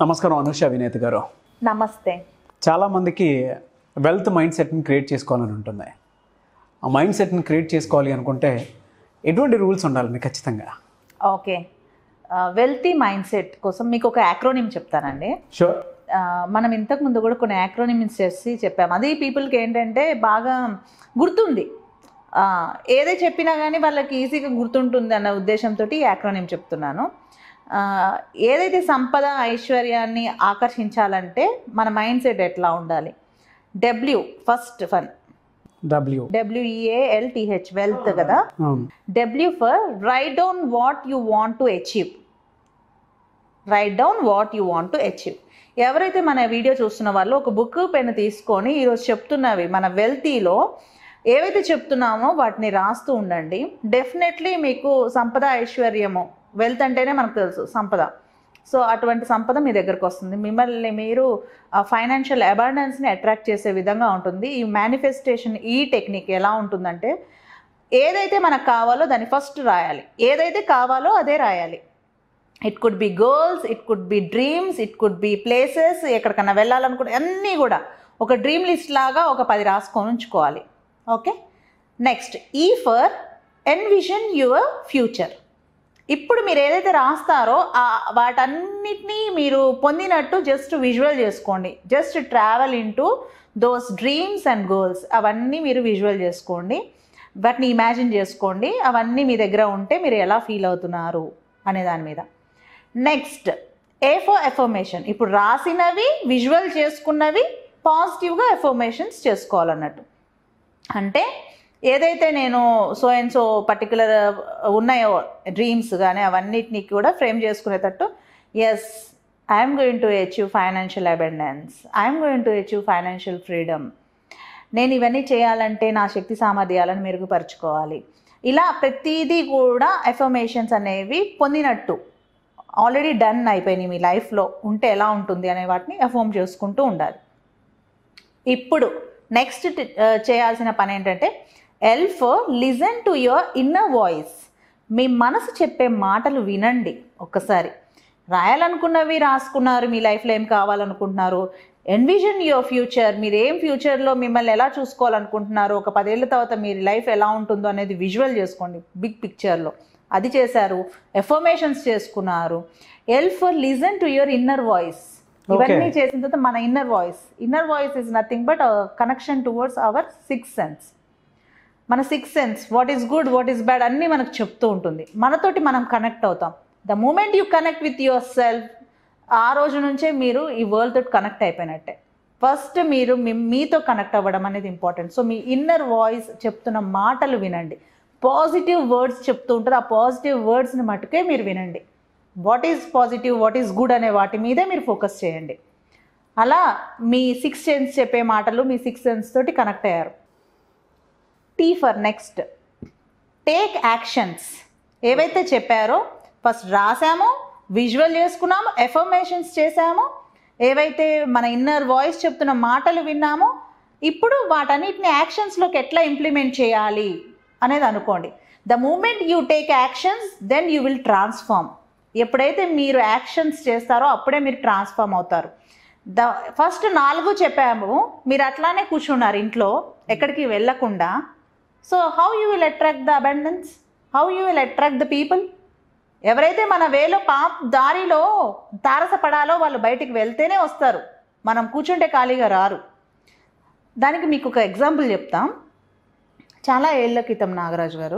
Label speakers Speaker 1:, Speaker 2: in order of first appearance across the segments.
Speaker 1: నమస్కారం అనుష వినేత్ గారు
Speaker 2: నమస్తే
Speaker 1: చాలామందికి వెల్త్ మైండ్ సెట్ని క్రియేట్ చేసుకోవాలని ఉంటుంది ఆ మైండ్ సెట్ని క్రియేట్ చేసుకోవాలి అనుకుంటే ఎటువంటి రూల్స్ ఉండాలండి ఖచ్చితంగా
Speaker 2: ఓకే వెల్తీ మైండ్ సెట్ కోసం మీకు ఒక యాక్రోనిమ్ చెప్తానండి
Speaker 1: షూర్
Speaker 2: ఆ, మనం ఇంతకు ముందు కూడా కొన్ని యాక్రోనిమ్స్ చేసి చెప్పాము అది పీపుల్కి ఏంటంటే బాగా గుర్తుంది ఆ, ఏదే చెప్పినా కానీ వాళ్ళకి ఈజీగా గుర్తుంటుంది అన్న ఉద్దేశంతో ఈ యాక్రోనిమ్ చెప్తున్నాను ఆ, ఏదైతే సంపద ఐశ్వర్యాన్ని ఆకర్షించాలంటే మన మైండ్ సెట్ ఎట్లా ఉండాలి W first fun
Speaker 1: W
Speaker 2: W E A L T H wealth కదా
Speaker 1: అవును
Speaker 2: W for write down what you want to achieve write down what you want to achieve ఎవరైతే మన వీడియో చూస్తున్న వాళ్ళు ఒక బుక్ పెన్ తీసుకొని ఈరోజు చెప్తున్నవి మన వెల్తీలో ఏవైతే చెప్తున్నామో వాటిని రాస్తూ ఉండండి డెఫినెట్లీ మీకు సంపద ఐశ్వర్యము వెల్త్ అంటేనే మనకు తెలుసు సంపద సో అటువంటి సంపద మీ దగ్గరకు వస్తుంది మిమ్మల్ని మీరు ఫైనాన్షియల్ అబాండెన్స్ని అట్రాక్ట్ చేసే విధంగా ఉంటుంది ఈ మేనిఫెస్టేషన్ ఈ టెక్నిక్ ఎలా ఉంటుందంటే ఏదైతే మనకు కావాలో దాన్ని ఫస్ట్ రాయాలి ఏదైతే కావాలో అదే రాయాలి it could be girls it could be dreams it could be places ఎక్కడికన్నా వెళ్ళాలనుకుంటే అన్నీ కూడా ఒక డ్రీమ్ లిస్ట్ లాగా ఒక పది రాసుకొని ఉంచుకోవాలి okay next E for envision your future ఇప్పుడు మీరు ఏదైతే రాస్తారో ఆ వాటన్నిటినీ మీరు పొందినట్టు జస్ట్ విజువల్ చేసుకోండి just travel into those dreams and goals అవన్నీ మీరు విజువల్ చేసుకోండి వాటిని ఇమాజిన్ చేసుకోండి అవన్నీ మీ దగ్గర ఉంటే మీరు ఎలా ఫీల్ అవుతున్నారు అనే దాని మీద నెక్స్ట్ ఏ ఫర్ ఎఫర్మేషన్ ఇప్పుడు రాసినవి విజువల్ చేసుకున్నవి పాజిటివ్గా ఎఫర్మేషన్స్ చేసుకోవాలన్నట్టు అంటే ఏదైతే నేను సో అండ్ సో పర్టికులర్ ఉన్నాయో డ్రీమ్స్ కానీ అవన్నిటిని కూడా ఫ్రేమ్ చేసుకునేటట్టు yes I'm going to achieve financial abundance I'm going to achieve financial freedom నేను ఇవన్నీ చేయాలంటే నా శక్తి సామర్థ్యాలను మెరుగుపరుచుకోవాలి ఇలా ప్రతిదీ కూడా ఎఫర్మేషన్స్ అనేవి పొందినట్టు ఆల్రెడీ డన్ అయిపోయినాయి మీ లైఫ్లో ఉంటే ఎలా ఉంటుంది అనే వాటిని ఎఫర్మ్ చేసుకుంటూ ఉండాలి ఇప్పుడు నెక్స్ట్ చేయాల్సిన పని ఏంటంటే L for listen to your inner voice మీ మనసు చెప్పే మాటలు వినండి ఒక్కసారి రాయాలనుకున్నవి రాసుకున్నారు మీ లైఫ్లో ఏం కావాలనుకుంటున్నారు ఎన్విజన్ యువర్ ఫ్యూచర్ మీరు ఏం ఫ్యూచర్లో మిమ్మల్ని ఎలా చూసుకోవాలనుకుంటున్నారు ఒక పదేళ్ల తర్వాత మీ లైఫ్ ఎలా ఉంటుందో అనేది విజువల్ చేసుకోండి బిగ్ పిక్చర్లో అది చేశారు ఎఫర్మేషన్స్ చేసుకున్నారు L for listen to your inner voice ఇవన్నీ చేసిన తర్వాత మన inner voice inner voice is nothing but connection towards our six sense మన six sense what is good what is bad అన్నీ మనకు చెప్తూ ఉంటుంది మనతోటి మనం కనెక్ట్ అవుతాం the moment you connect with your self ఆ రోజు నుంచే మీరు ఈ వరల్డ్ తోటి కనెక్ట్ అయిపోయినట్టే ఫస్ట్ మీరు మీ- మీతో కనెక్ట్ అవ్వడం అనేది ఇంపార్టెంట్ సో మీ ఇన్నర్ వాయిస్ చెప్తున్న మాటలు వినండి పాజిటివ్ వర్డ్స్ చెప్తూ ఉంటారు ఆ పాజిటివ్ వర్డ్స్ని మటుకే మీరు వినండి what is positive what is good అనే వాటి మీదే మీరు ఫోకస్ చేయండి అలా మీ సిక్స్ సెన్స్ చెప్పే మాటలు మీ సిక్స్ సెన్స్ తోటి కనెక్ట్ అయ్యారు T for next take actions ఏవైతే చెప్పారో ఫస్ట్ రాసామో విజువల్ చేసుకున్నామో ఎఫర్మేషన్స్ చేసామో ఏవైతే మన ఇన్నర్ వాయిస్ చెప్తున్న మాటలు విన్నామో ఇప్పుడు వాటన్నిటిని యాక్షన్స్లోకి ఎట్లా ఇంప్లిమెంట్ చేయాలి అనేది అనుకోండి the moment you take actions then you will transform ఎప్పుడైతే మీరు యాక్షన్స్ చేస్తారో అప్పుడే మీరు ట్రాన్స్ఫార్మ్ అవుతారు ద ఫస్ట్ నాలుగు చెప్పాము మీరు అట్లానే కూర్చున్నారు ఇంట్లో ఎక్కడికి వెళ్ళకుండా so how you will attract the abundance how you will attract the people ఎవరైతే మన వేలో పా దారిలో తారసపడాలో వాళ్ళు బయటికి వెళ్తేనే వస్తారు మనం కూర్చుంటే ఖాళీగా రారు దానికి మీకు ఒక ఎగ్జాంపుల్ చెప్తాం చాలా ఏళ్ల క్రితం నాగరాజు గారు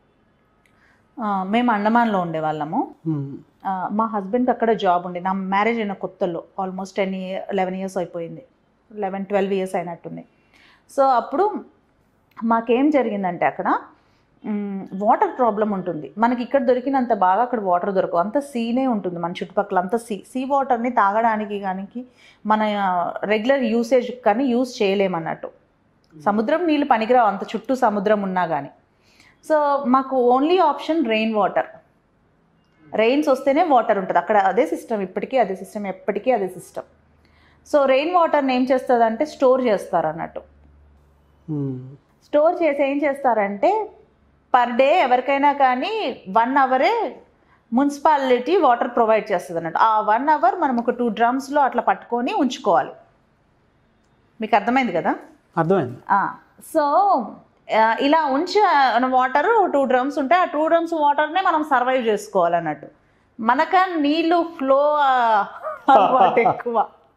Speaker 2: ఆ, మేము అండమాన్లో ఉండేవాళ్ళము ఆ, మా హస్బెండ్కి అక్కడ జాబ్ ఉండే నా మ్యారేజ్ అయిన కొత్తలో almost ten year eleven years అయిపోయింది లెవెన్ ట్వెల్వ్ ఇయర్స్ అయినట్టుంది సో అప్పుడు మాకేం జరిగిందంటే అక్కడ వాటర్ ప్రాబ్లం ఉంటుంది మనకి ఇక్కడ దొరికినంత బాగా అక్కడ వాటర్ దొరకవు అంత సీనే ఉంటుంది మన చుట్టుపక్కల అంత సీ సీ వాటర్ని తాగడానికి కానీ మన రెగ్యులర్ యూసేజ్ కానీ యూజ్ చేయలేమన్నట్టు సముద్రం నీళ్ళు పనికిరావు అంత చుట్టూ సముద్రం ఉన్నా కానీ సో మాకు only option rain water rains వస్తేనే వాటర్ ఉంటుంది అక్కడ అదే సిస్టమ్ ఇప్పటికీ అదే సిస్టమ్ ఎప్పటికీ అదే సిస్టమ్ సో రెయిన్ వాటర్ని ఏం చేస్తుంది అంటే స్టోర్ చేస్తారు అన్నట్టు స్టోర్ చేసి ఏం చేస్తారంటే పర్ డే ఎవరికైనా కానీ వన్ అవరే మున్సిపాలిటీ వాటర్ ప్రొవైడ్ చేస్తుంది అన్నట్టు ఆ వన్ అవర్ మనం ఒక టూ డ్రమ్స్లో అట్లా పట్టుకొని ఉంచుకోవాలి మీకు అర్థమైంది కదా
Speaker 1: అర్థమైంది
Speaker 2: సో ఇలా ఉంచి వాటర్ టూ డ్రమ్స్ ఉంటాయి ఆ టూ డ్రమ్స్ వాటర్నే మనం సర్వైవ్ చేసుకోవాలన్నట్టు మనక నీళ్ళు ఫ్లో అలవాటు ఎక్కువ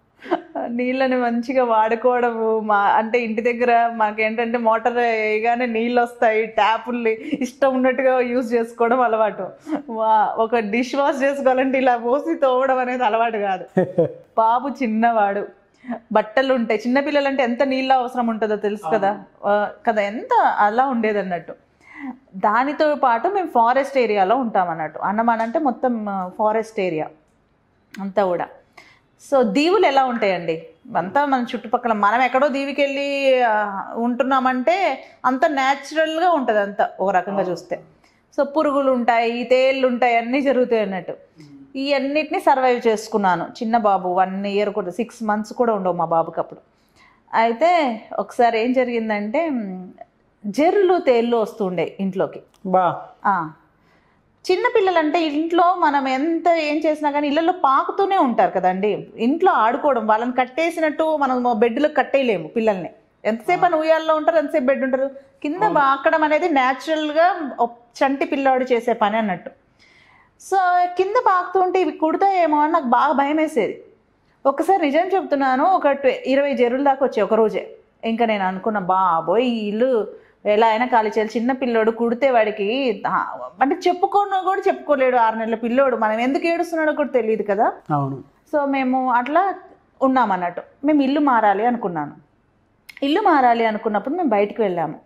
Speaker 2: నీళ్ళని మంచిగా వాడుకోవడము మా అంటే ఇంటి దగ్గర మాకేంటంటే మోటార్ వేయగానే నీళ్ళు వస్తాయి ట్యాపుల్ని ఇష్టం ఉన్నట్టుగా యూజ్ చేసుకోవడం అలవాటు వా ఒక డిష్ వాష్ చేసుకోవాలంటే ఇలా పోసి తోవడం అనేది అలవాటు కాదు బాబు చిన్నవాడు బట్టలు ఉంటాయి చిన్నపిల్లలు అంటే ఎంత నీళ్ళ అవసరం ఉంటుందో తెలుసు కదా ఆ, కదా ఎంత అలా ఉండేది అన్నట్టు దానితో పాటు మేము ఫారెస్ట్ ఏరియాలో ఉంటాం అన్నట్టు అన్నమాన అంటే మొత్తం ఫారెస్ట్ ఏరియా అంతా కూడా సో దీవులు ఎలా ఉంటాయండి అంతా మన చుట్టుపక్కల మనం ఎక్కడో దీవికి వెళ్ళి ఆ, ఉంటున్నామంటే అంత న్యాచురల్గా ఉంటుంది అంతా ఒక రకంగా చూస్తే సో పురుగులు ఉంటాయి తేళ్ళు ఉంటాయి అన్నీ జరుగుతాయి అన్నట్టు ఈ అన్నిటిని సర్వైవ్ చేసుకున్నాను చిన్న బాబు వన్ ఇయర్ కూడా సిక్స్ మంత్స్ కూడా ఉండవు మా బాబుకి అప్పుడు అయితే ఒకసారి ఏం జరిగిందంటే మ్, జెర్రులు తేళ్ళు వస్తుండే ఇంట్లోకి
Speaker 1: బా
Speaker 2: ఆ. చిన్న పిల్లలంటే ఇంట్లో మనం ఎంత ఏం చేసినా కానీ ఇళ్ళల్లో పాకుతూనే ఉంటారు కదండి ఇంట్లో ఆడుకోవడం వాళ్ళని కట్టేసినట్టు మనం బెడ్లో కట్టేయలేము పిల్లల్ని ఎంతసేపు అని ఉయ్యాల్లో ఉంటారు ఎంతసేపు బెడ్ ఉంటారు కింద బాకడం అనేది న్యాచురల్గా చంటి పిల్లాడు చేసే పని అన్నట్టు సో కింద పాకుతుంటే ఇవి కుడతాయేమో అని నాకు బాగా భయం వేసేది ఒకసారి నిజం చెప్తున్నాను ఒక ట్వ- ఇరవై జరుల దాకా వచ్చాయి ఒక రోజే ఇంకా నేను అనుకున్న బాబోయ్ ఈ ఇల్లు ఎలా అయినా ఖాళీ చేయాలి చిన్న పిల్లోడు కుడితే వాడికి ఆ, అంటే చెప్పుకోను కూడా చెప్పుకోలేడు ఆరు నెలల పిల్లోడు మనం ఎందుకు ఏడుస్తున్నాడో కూడా తెలియదు కదా
Speaker 1: అవును
Speaker 2: సో మేము అట్లా ఉన్నామన్నట్టు మేము ఇల్లు మారాలి అనుకున్నాను ఇల్లు మారాలి అనుకున్నప్పుడు మేము బయటికి వెళ్ళాము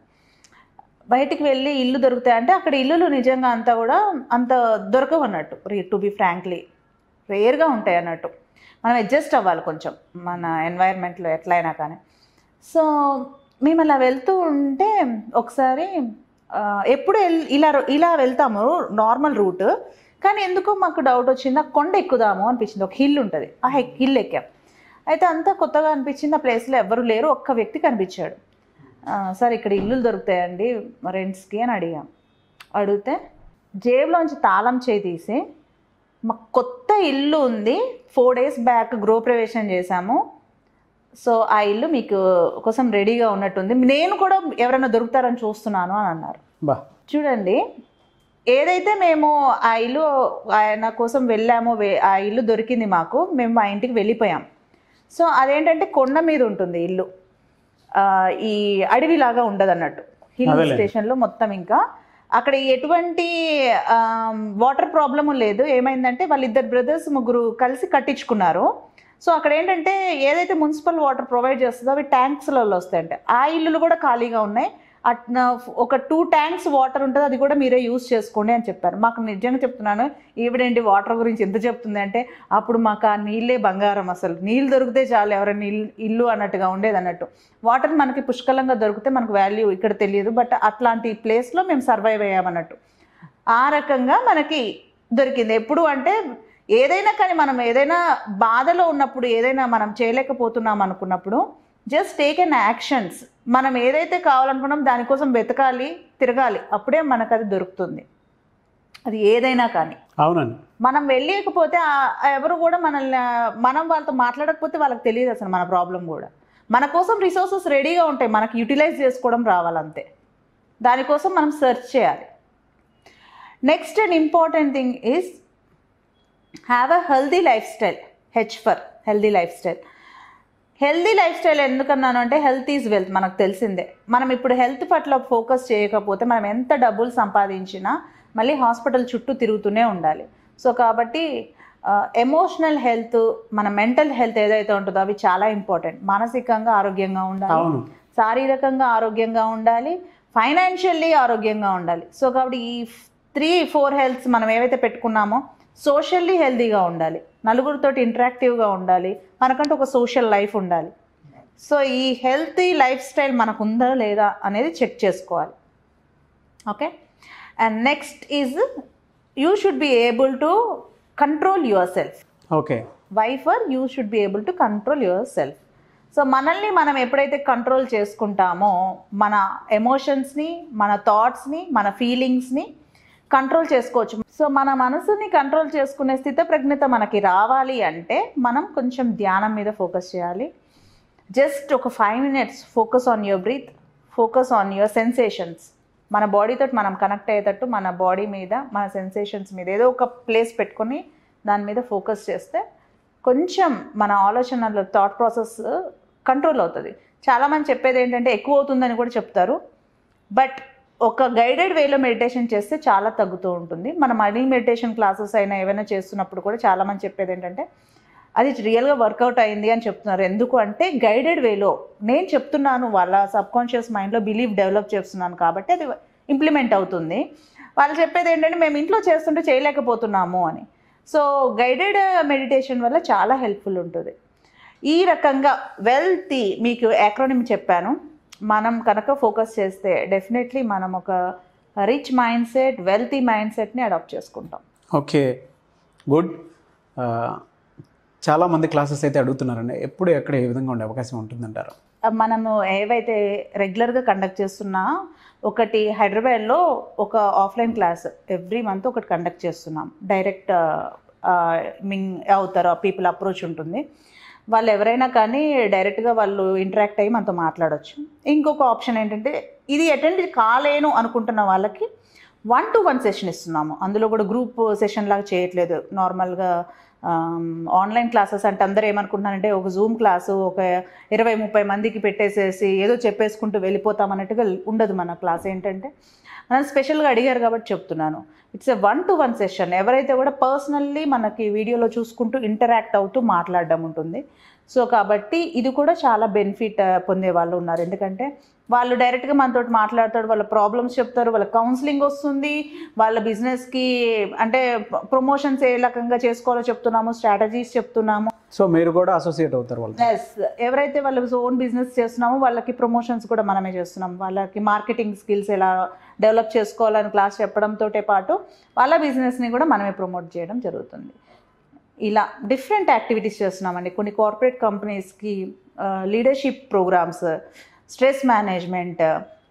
Speaker 2: బయటికి వెళ్ళి ఇల్లు దొరుకుతాయి అంటే అక్కడ ఇల్లులు నిజంగా అంతా కూడా అంత దొరకవు అన్నట్టు టు బి ఫ్రాంక్లీ రేర్గా ఉంటాయి అన్నట్టు మనం అడ్జస్ట్ అవ్వాలి కొంచెం మన ఎన్వైర్న్మెంట్లో ఎట్లయినా కానీ సో మేము అలా వెళ్తూ ఉంటే ఒకసారి ఆ, ఎప్పుడు ఎల్- ఇలా ఇలా వెళ్తాము నార్మల్ రూట్ కానీ ఎందుకో మాకు డౌట్ వచ్చింది ఆ కొండ ఎక్కుదాము అనిపించింది ఒక హిల్ ఉంటుంది ఆ హిల్ ఎక్కాం అయితే అంతా కొత్తగా అనిపించింది ఆ ప్లేస్లో ఎవ్వరు లేరు ఒక్క వ్యక్తి కనిపించాడు ఆ, సార్ ఇక్కడ ఇల్లులు దొరుకుతాయండి రెంట్స్కి అని అడిగాం అడిగితే జేబులోంచి తాళం చేయి తీసి మాకు కొత్త ఇల్లు ఉంది ఫోర్ డేస్ బ్యాక్ గృహప్రవేశం చేశాము సో ఆ ఇల్లు మీకు కోసం రెడీగా ఉన్నట్టుంది నేను కూడా ఎవరైనా దొరుకుతారని చూస్తున్నాను అని అన్నారు
Speaker 1: బా
Speaker 2: చూడండి ఏదైతే మేము ఆ ఇల్లు ఆయన కోసం వెళ్ళామో వే- ఆ ఇల్లు దొరికింది మాకు మేము మా ఇంటికి వెళ్ళిపోయాం సో అదేంటంటే కొండ మీద ఉంటుంది ఇల్లు ఆ, ఈ అడవిలాగా ఉండదు అన్నట్టు హిల్
Speaker 1: అదేలే.
Speaker 2: స్టేషన్లో మొత్తం ఇంకా అక్కడ ఎటువంటి వాటర్ ప్రాబ్లము లేదు ఏమైందంటే వాళ్ళిద్దరు బ్రదర్స్ ముగ్గురు కలిసి కట్టించుకున్నారు సో అక్కడ ఏంటంటే ఏదైతే మున్సిపల్ వాటర్ ప్రొవైడ్ చేస్తుందో అవి ట్యాంక్స్లలో వస్తాయంటే ఆ ఇల్లులు కూడా ఖాళీగా ఉన్నాయి అట్న ఒక టూ ట్యాంక్స్ వాటర్ ఉంటుంది అది కూడా మీరే యూస్ చేసుకోండి అని చెప్పారు మాకు నిజంగా చెప్తున్నాను ఈవిడేంటి వాటర్ గురించి ఎంత చెప్తుంది అంటే అప్పుడు మాకు ఆ నీళ్ళే బంగారం అసలు నీళ్ళు దొరికితే చాలు ఎవరైనా ఇల్లు ఇల్లు అన్నట్టుగా ఉండేది అన్నట్టు వాటర్ మనకి పుష్కలంగా దొరికితే మనకు వాల్యూ ఇక్కడ తెలియదు బట్ అట్లాంటి ప్లేస్లో మేము సర్వైవ్ అయ్యామన్నట్టు ఆ రకంగా మనకి దొరికింది ఎప్పుడు అంటే ఏదైనా కానీ మనం ఏదైనా బాధలో ఉన్నప్పుడు ఏదైనా మనం చేయలేకపోతున్నాం అనుకున్నప్పుడు జస్ట్ టేక్ ఎన్ యాక్షన్స్ మనం ఏదైతే కావాలనుకున్నాం దానికోసం వెతకాలి తిరగాలి అప్పుడే మనకు అది దొరుకుతుంది అది ఏదైనా కానీ
Speaker 1: అవునండి
Speaker 2: మనం వెళ్ళలేకపోతే ఆ- ఆ ఎవరు కూడా మనల్ని ఆ, మనం వాళ్ళతో మాట్లాడకపోతే వాళ్ళకి తెలియదు అసలు మన ప్రాబ్లం కూడా మన కోసం రిసోర్సెస్ రెడీగా ఉంటాయి మనకి యూటిలైజ్ చేసుకోవడం రావాలంతే దానికోసం మనం సెర్చ్ చేయాలి next and important thing is have a healthy lifestyle H for healthy lifestyle healthy lifestyle ఎందుకన్నాను అంటే హెల్త్ ఈజ్ వెల్త్ మనకు తెలిసిందే మనం ఇప్పుడు హెల్త్ పట్ల ఫోకస్ చేయకపోతే మనం ఎంత డబ్బులు సంపాదించినా మళ్ళీ హాస్పిటల్ చుట్టూ తిరుగుతూనే ఉండాలి సో కాబట్టి ఎమోషనల్ హెల్త్ మన మెంటల్ హెల్త్ ఏదైతే ఉంటుందో అవి చాలా ఇంపార్టెంట్ మానసికంగా ఆరోగ్యంగా ఉండాలి
Speaker 1: అవును
Speaker 2: శారీరకంగా ఆరోగ్యంగా ఉండాలి ఫైనాన్షియల్లీ ఆరోగ్యంగా ఉండాలి సో కాబట్టి ఈ త్రీ ఫోర్ హెల్త్స్ మనం ఏవైతే పెట్టుకున్నామో సోషల్లీ హెల్తీగా ఉండాలి నలుగురితోటి ఇంటరాక్టివ్గా ఉండాలి మనకంటూ ఒక సోషల్ లైఫ్ ఉండాలి సో ఈ హెల్తీ లైఫ్ స్టైల్ మనకు ఉందా లేదా అనేది చెక్ చేసుకోవాలి okay and next is you should be able to control your self
Speaker 1: okay
Speaker 2: Y for you should be able to control your self so మనల్ని మనం ఎప్పుడైతే కంట్రోల్ చేసుకుంటామో మన ఎమోషన్స్ని మన థాట్స్ని మన ఫీలింగ్స్ని కంట్రోల్ చేసుకోవచ్చు సో మన మనసుని కంట్రోల్ చేసుకునే స్థిత ప్రజ్ఞత మనకి రావాలి అంటే మనం కొంచెం ధ్యానం మీద ఫోకస్ చేయాలి జస్ట్ ఒక five minutes focus on your breath focus on your sensations మన బాడీతో మనం కనెక్ట్ అయ్యేటట్టు మన బాడీ మీద మన సెన్సేషన్స్ మీద ఏదో ఒక ప్లేస్ పెట్టుకొని దాని మీద ఫోకస్ చేస్తే కొంచెం మన ఆలోచనలో థాట్ ప్రాసెస్ కంట్రోల్ అవుతుంది చాలామంది చెప్పేది ఏంటంటే ఎక్కువ అవుతుందని కూడా చెప్తారు బట్ ఒక గైడెడ్ వేలో మెడిటేషన్ చేస్తే చాలా తగ్గుతూ ఉంటుంది మన మనీ మెడిటేషన్ క్లాసెస్ అయినా ఏమైనా చేస్తున్నప్పుడు కూడా చాలామంది చెప్పేది ఏంటంటే అది రియల్గా వర్కౌట్ అయింది అని చెప్తున్నారు ఎందుకు అంటే గైడెడ్ వేలో నేను చెప్తున్నాను వాళ్ళ సబ్కాన్షియస్ మైండ్లో బిలీవ్ డెవలప్ చేస్తున్నాను కాబట్టి అది ఇంప్లిమెంట్ అవుతుంది వాళ్ళు చెప్పేది ఏంటంటే మేము ఇంట్లో చేస్తుంటే చేయలేకపోతున్నాము అని సో గైడెడ్ మెడిటేషన్ వల్ల చాలా హెల్ప్ఫుల్ ఉంటుంది ఈ రకంగా వెల్తీ మీకు యాక్రోనిమ్ చెప్పాను మనం కనుక ఫోకస్ చేస్తే డెఫినెట్లీ మనం ఒక rich mindset wealthy mind సెట్ని అడాప్ట్ చేసుకుంటాం
Speaker 1: ఓకే గుడ్ చాలామంది క్లాసెస్ అయితే అడుగుతున్నారండి ఎప్పుడు ఎక్కడ ఏ విధంగా ఉండే అవకాశం ఉంటుందంటారు
Speaker 2: మనము ఏవైతే రెగ్యులర్గా కండక్ట్ చేస్తున్నా ఒకటి హైదరాబాద్లో ఒక ఆఫ్లైన్ క్లాస్ ఎవ్రీ మంత్ ఒకటి కండక్ట్ చేస్తున్నాం డైరెక్ట్ మింగ్ అవుతారు పీపుల్ అప్రోచ్ ఉంటుంది వాళ్ళు ఎవరైనా కానీ డైరెక్ట్గా వాళ్ళు ఇంటరాక్ట్ అయ్యి మనతో మాట్లాడొచ్చు ఇంకొక ఆప్షన్ ఏంటంటే ఇది అటెండ్ కాలేను అనుకుంటున్న వాళ్ళకి వన్ టు వన్ సెషన్ ఇస్తున్నాము అందులో కూడా గ్రూప్ సెషన్ లాగా చేయట్లేదు నార్మల్గా ఆన్లైన్ క్లాసెస్ అంటే అందరూ ఏమనుకుంటున్నారంటే ఒక జూమ్ క్లాసు ఒక ఇరవై ముప్పై మందికి పెట్టేసేసి ఏదో చెప్పేసుకుంటూ వెళ్ళిపోతాం అన్నట్టుగా ఉండదు మన క్లాస్ ఏంటంటే మనం స్పెషల్గా అడిగారు కాబట్టి చెప్తున్నాను it's a one to one session ఎవరైతే కూడా పర్సనల్లీ మనకి వీడియోలో చూసుకుంటూ ఇంటరాక్ట్ అవుతూ మాట్లాడడం ఉంటుంది సో కాబట్టి ఇది కూడా చాలా బెనిఫిట్ పొందే వాళ్ళు ఉన్నారు ఎందుకంటే వాళ్ళు డైరెక్ట్గా మనతో మాట్లాడతాడు వాళ్ళ ప్రాబ్లమ్స్ చెప్తారు వాళ్ళ కౌన్సిలింగ్ వస్తుంది వాళ్ళ బిజినెస్కి అంటే ప్రమోషన్స్ ఏ రకంగా చేసుకోవాలో చెప్తున్నాము స్ట్రాటజీస్ చెప్తున్నాము
Speaker 1: సో మీరు కూడా అసోసియేట్ అవుతారు వాళ్ళు
Speaker 2: ఎస్ ఎవరైతే వాళ్ళ ఓన్ బిజినెస్ చేస్తున్నామో వాళ్ళకి ప్రమోషన్స్ కూడా మనమే చేస్తున్నాం వాళ్ళకి మార్కెటింగ్ స్కిల్స్ ఎలా డెవలప్ చేసుకోవాలని క్లాస్ చెప్పడంతో పాటు వాళ్ళ బిజినెస్ని కూడా మనమే ప్రమోట్ చేయడం జరుగుతుంది ఇలా డిఫరెంట్ యాక్టివిటీస్ చేస్తున్నామండి కొన్ని కార్పొరేట్ కంపెనీస్కి లీడర్షిప్ ప్రోగ్రామ్స్ స్ట్రెస్ మేనేజ్మెంట్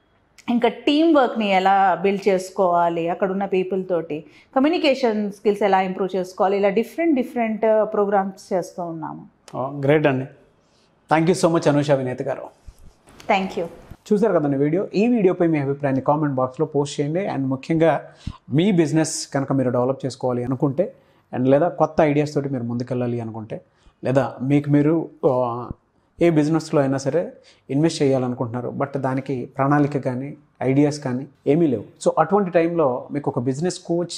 Speaker 2: ఇంకా టీమ్ వర్క్ని ఎలా బిల్డ్ చేసుకోవాలి అక్కడ ఉన్న పీపుల్ తోటి కమ్యూనికేషన్ స్కిల్స్ ఎలా ఇంప్రూవ్ చేసుకోవాలి ఇలా డిఫరెంట్ డిఫరెంట్ ప్రోగ్రామ్స్ చేస్తూ ఉన్నాము
Speaker 1: గ్రేట్ అండి thank you so much Anusha Vineeth గారు
Speaker 2: థ్యాంక్ యూ
Speaker 1: చూసారు కదండి వీడియో ఈ వీడియోపై మీ అభిప్రాయాన్ని కామెంట్ బాక్స్లో పోస్ట్ చేయండి అండ్ ముఖ్యంగా మీ బిజినెస్ కనుక మీరు డెవలప్ చేసుకోవాలి అనుకుంటే అండ్ లేదా కొత్త ఐడియాస్ తోటి మీరు ముందుకెళ్ళాలి అనుకుంటే లేదా మీకు మీరు ఆ, ఏ బిజినెస్లో అయినా సరే ఇన్వెస్ట్ చేయాలనుకుంటున్నారు బట్ దానికి ప్రణాళిక కానీ ఐడియాస్ కానీ ఏమీ లేవు సో అటువంటి టైంలో మీకు ఒక బిజినెస్ కోచ్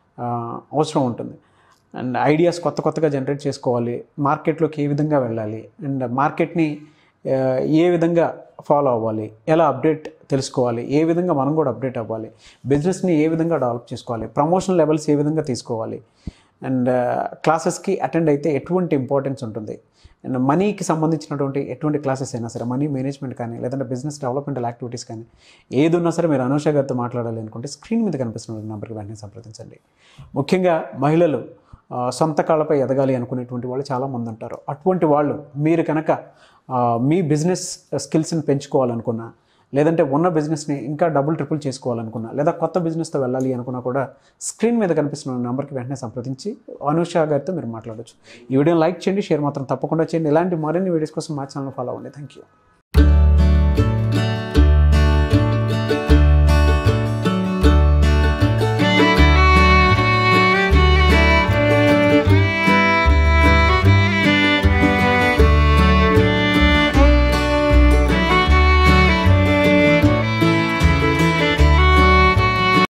Speaker 1: అవసరం ఉంటుంది అండ్ ఐడియాస్ కొత్త కొత్తగా జనరేట్ చేసుకోవాలి మార్కెట్లోకి ఏ విధంగా వెళ్ళాలి అండ్ మార్కెట్ని ఆ, ఏ విధంగా ఫాలో అవ్వాలి ఎలా అప్డేట్ తెలుసుకోవాలి ఏ విధంగా మనం కూడా అప్డేట్ అవ్వాలి బిజినెస్ని ఏ విధంగా డెవలప్ చేసుకోవాలి ప్రమోషన్ లెవెల్స్ ఏ విధంగా తీసుకోవాలి అండ్ క్లాసెస్కి అటెండ్ అయితే ఎటువంటి ఇంపార్టెన్స్ ఉంటుంది అండ్ మనీకి సంబంధించినటువంటి ఎటువంటి క్లాసెస్ అయినా సరే మనీ మేనేజ్మెంట్ కానీ లేదంటే బిజినెస్ డెవలప్మెంటల్ యాక్టివిటీస్ కానీ ఏది ఉన్నా సరే మీరు అనూష గారితో మాట్లాడాలి అనుకుంటే స్క్రీన్ మీద కనిపిస్తున్న నెంబర్కి వెంటనే సంప్రదించండి ముఖ్యంగా మహిళలు ఆ, సొంత కాళ్ళపై ఎదగాలి అనుకునేటువంటి వాళ్ళు చాలామంది ఉంటారు అటువంటి వాళ్ళు మీరు కనుక ఆ, మీ బిజినెస్ స్కిల్స్ని పెంచుకోవాలనుకున్నా లేదంటే ఉన్న బిజినెస్ని ఇంకా డబుల్ ట్రిపుల్ చేసుకోవాలనుకున్నా లేదా కొత్త బిజినెస్తో వెళ్ళాలి అనుకున్నా కూడా స్క్రీన్ మీద కనిపిస్తున్న నెంబర్కి వెంటనే సంప్రదించి అనుష గారితో మీరు మాట్లాడొచ్చు ఈ వీడియోని లైక్ చేయండి షేర్ మాత్రం తప్పకుండా చేయండి ఇలాంటి మరిన్ని వీడియోస్ కోసం మా ఛానల్ ఫాలో అవ్వండి థ్యాంక్ యూ